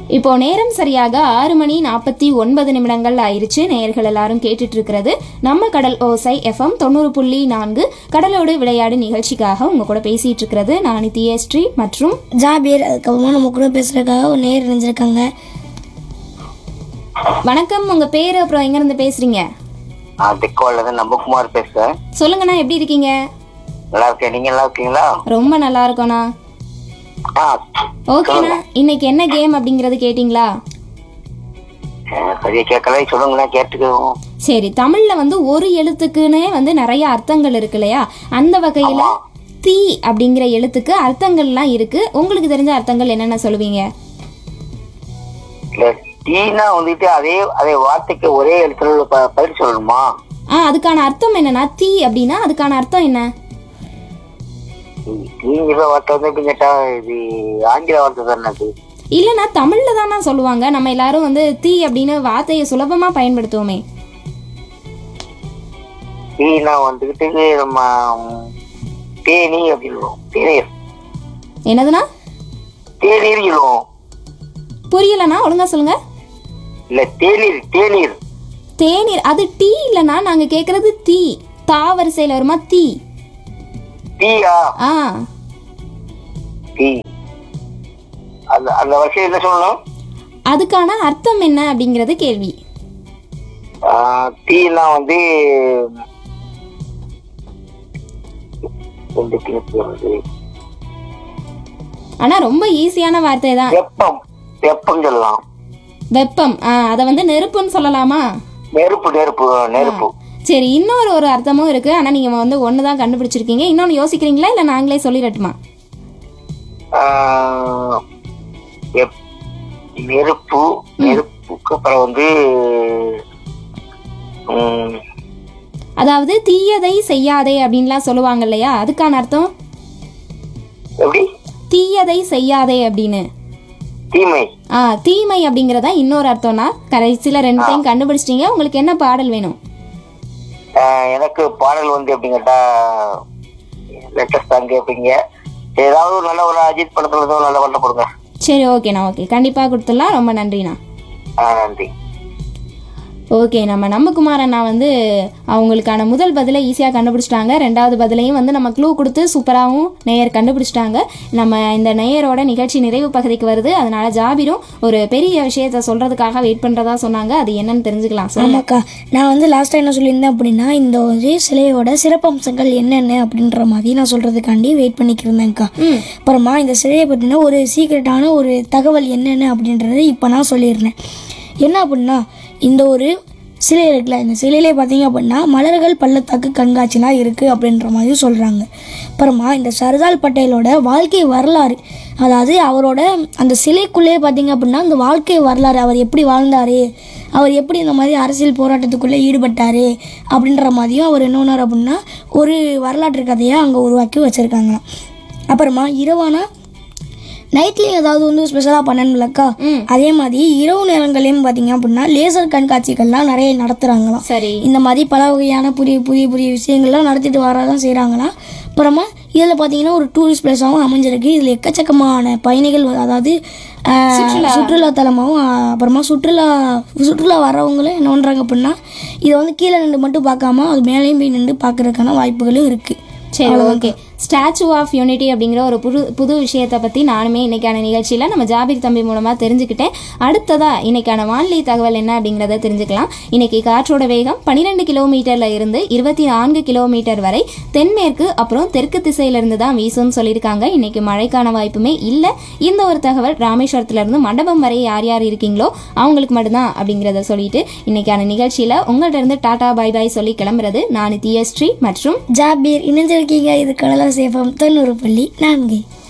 இப்போ நேரம் சரியாக ஆறு மணி நாற்பத்தி ஒன்பது நிமிடங்கள் ஆயிருச்சு நேயர்கள் எல்லாரும் கேட்டுட்டு இருக்கிறது நம்ம கடல் ஓசை எஃப்எம் தொண்ணூறு புள்ளி நான்கு கடலோடு விளையாடு நிகழ்ச்சிக்காக உங்க கூட பேசிட்டு இருக்கிறது நான் நித்யஸ்ரீ மற்றும் ஜாபீர் அதுக்கப்புறமா நம்ம கூட பேசுறதுக்காக ஒரு நேர் இணைஞ்சிருக்காங்க வணக்கம் உங்க பேரு அப்புறம் எங்க இருந்து பேசுறீங்க நான் திக்கோல இருந்து நம்பகுமார் பேசுறேன் சொல்லுங்கண்ணா எப்படி இருக்கீங்க நல்லா இருக்கேன் நீங்க நல்லா இருக்கீங்களா ரொம்ப நல்லா இருக்கோண்ணா ஆ ஓகேண்ணா இன்னைக்கு என்ன கேம் அப்படிங்கறது கேட்டிங்களா அஹ், சரியா கேட்கல சொல்லுங்களேன் கேட்டுக்குவோம் சரி தமிழ்ல வந்து ஒரு எழுத்துக்குன்னே வந்து நிறைய அர்த்தங்கள் இருக்கு இல்லையா அந்த வகையில தீ அப்படிங்கிற எழுத்துக்கு அர்த்தங்கள்லாம் இருக்கு உங்களுக்கு தெரிஞ்ச அர்த்தங்கள் என்னென்ன சொல்லுவீங்க இல்ல டீனா வந்துட்டு அதே அதே வார்த்தைக்கு ஒரே எழுத்துல உள்ள ப- பதில் சொல்லணுமா ஆ அதுக்கான அர்த்தம் என்னன்னா தீ அப்படின்னா அதுக்கான அர்த்தம் என்ன டீங்கிற வார்த்தை வந்து எப்படி கேட்டா இது ஆங்கில வார்த்தை தானே அது இல்லைன்னா தமிழ்ல தானா சொல்லுவாங்க நம்ம எல்லாரும் வந்து தீ அப்படின்னு வார்த்தையை சுலபமா பயன்படுத்துவோமே டீனா வந்துகிட்டு நம்ம ம், தேனி அப்படின்னு சொல்லுவோம். தேநீர் என்னதுன்னா தேநீர் சொல்லுவோம் புரியலனா ஒழுங்கா சொல்லுங்க இல்ல தேநீர் தேநீர் தேநீர் அது டீ இல்லைன்னா நாங்க கேக்குறது தீ தா வரிசையில வருமா தீ டீயா ஆ டீ அந்த அந்த வரிசையில் என்ன சொல்லணும் அதுக்கான அர்த்தம் என்ன அப்படிங்கிறது கேள்வி ஆஹ் டீனா வந்து ரெண்டு டீ வந்து ஆனா ரொம்ப ஈஸியான வார்த்தை தான் வெப்பம் வெப்பம் சொல்லலாம் வெப்பம் ஆ அதை வந்து நெருப்புன்னு சொல்லலாமா நெருப்பு நெருப்பு நெருப்பு சரி இன்னொரு ஒரு அர்த்தமும் இருக்கு ஆனா நீங்க வந்து ஒன்று தான் கண்டுபிடிச்சிருக்கீங்க இன்னொன்று யோசிக்கிறீங்களா இல்லை நாங்களே சொல்லிடட்டுமா ஆஹ் வெப்- நெருப்பு நெருப்புக்கு அப்புறம் வந்து உம், அதாவது தீயதை செய்யாதே அப்படின்லாம் சொல்லுவாங்க இல்லையா அதுக்கான அர்த்தம் எப்படி தீயதை செய்யாதே அப்படின்னு தீமை ஆ தீமை அப்படிங்கிறதா இன்னொரு அர்த்தம்னா கடைசியில் ரெண்டையும் கண்டுபிடிச்சிட்டீங்க உங்களுக்கு என்ன பாடல் வேணும் ஆஹ் எனக்கு பாடல் வந்து எப்படின்னு கேட்டா லேட்டஸ்ட் சாங் கேட்பீங்க ஏதாவது ஒரு நல்ல ஒரு அஜித் படத்துல ஏதோ நல்ல பண்ண போடுங்க சரி ஓகேண்ணா ஓகே கண்டிப்பாக கொடுத்துடலாம் ரொம்ப நன்றிண்ணா ஆஹ் நன்றி ஓகே நம்ம நம்பகுமார் அண்ணா வந்து அவங்களுக்கான முதல் பதிலை ஈஸியாக கண்டுபிடிச்சிட்டாங்க ரெண்டாவது பதிலையும் வந்து நம்ம க்ளூ கொடுத்து சூப்பராகவும் நேயர் கண்டுபிடிச்சிட்டாங்க நம்ம இந்த நேயரோட நிகழ்ச்சி நிறைவு பகுதிக்கு வருது அதனால ஜாபிரும் ஒரு பெரிய விஷயத்த சொல்றதுக்காக வெயிட் பண்றதா சொன்னாங்க அது என்னன்னு தெரிஞ்சுக்கலாம் சொல்லுங்க ஆமாக்கா நான் வந்து லாஸ்ட்டாக என்ன சொல்லியிருந்தேன் அப்படின்னா இந்த ஒரு சிலையோட சிறப்பம்சங்கள் என்னென்ன அப்படின்ற மாதிரி நான் சொல்கிறதுக்காண்டி வெயிட் பண்ணிக்கிருந்தேன்க்கா அப்புறமா இந்த சிலையை பற்றின ஒரு சீக்ரெட்டான ஒரு தகவல் என்னென்ன அப்படின்றத இப்போ நான் சொல்லிடுறேன் என்ன அப்படின்னா இந்த ஒரு சிலை இருக்குல்ல இந்த சிலையிலே பார்த்தீங்க அப்படின்னா மலர்கள் பள்ளத்தாக்கு கண்காட்சிலாம் இருக்குது அப்படின்ற மாதிரி சொல்கிறாங்க அப்புறமா இந்த சர்தார் பட்டேலோட வாழ்க்கை வரலாறு அதாவது அவரோட அந்த சிலைக்குள்ளே பார்த்தீங்க அப்படின்னா அந்த வாழ்க்கை வரலாறு அவர் எப்படி வாழ்ந்தார் அவர் எப்படி இந்த மாதிரி அரசியல் போராட்டத்துக்குள்ளே ஈடுபட்டார் அப்படின்ற மாதிரியும் அவர் என்ன பண்ணார் அப்படின்னா ஒரு வரலாற்று கதையை அங்கே உருவாக்கி வச்சுருக்காங்களாம் அப்புறமா இரவானா நைட்லேயும் ஏதாவது வந்து ஸ்பெஷலாக பண்ணணும்லக்கா அதே மாதிரி இரவு நேரங்களையும் பார்த்தீங்க அப்படின்னா லேசர் கண்காட்சிகள்லாம் நிறைய நடத்துகிறாங்களாம் சரி இந்த மாதிரி பல வகையான புதிய புதிய புதிய விஷயங்கள்லாம் நடத்திட்டு வரதான் செய்கிறாங்களாம் அப்புறமா இதில் பார்த்தீங்கன்னா ஒரு டூரிஸ்ட் பிளேஸாகவும் அமைஞ்சிருக்கு இதில் எக்கச்சக்கமான பயணிகள் வ- அதாவது ஆஹ், சுற்றுலா தலமாகவும் ஆஹ், அப்புறமா சுற்றுலா சுற்றுலா வரவங்களும் என்ன பண்ணுறாங்க அப்படின்னா இதை வந்து கீழே நின்று மட்டும் பார்க்காம அது மேலேயும் போய் நின்று பார்க்கறதுக்கான வாய்ப்புகளும் இருக்குது சரி ஓகே ஸ்டாச்சு ஆஃப் யூனிட்டி அப்படிங்கிற ஒரு புது புது விஷயத்தை பற்றி நானுமே இன்னைக்கான நிகழ்ச்சியில் நம்ம ஜாபீர் தம்பி மூலமாக தெரிஞ்சுக்கிட்டேன் அடுத்ததா இன்னைக்கான வானிலை தகவல் என்ன அப்படிங்கிறத தெரிஞ்சுக்கலாம் இன்னைக்கு காற்றோட வேகம் பன்னிரெண்டு கிலோமீட்டர்ல இருந்து இருபத்தி நான்கு கிலோமீட்டர் வரை தென்மேற்கு அப்புறம் தெற்கு திசையில இருந்து தான் வீசும்னு சொல்லியிருக்காங்க இன்னைக்கு மழைக்கான வாய்ப்புமே இல்லை இந்த ஒரு தகவல் ராமேஸ்வரத்துல இருந்து மண்டபம் வரை யார் யார் இருக்கீங்களோ அவங்களுக்கு மட்டும்தான் அப்படிங்கிறத சொல்லிட்டு இன்னைக்கான நிகழ்ச்சியில் உங்கள்ட்ட இருந்து டாடா பாய் பாய் சொல்லி கிளம்புறது நான் தியஸ்ரீ மற்றும் ஜாபீர் இணைஞ்சிருக்கீங்க இது கடலா சேஃபம் தொண்ணூறு புள்ளி நான்கு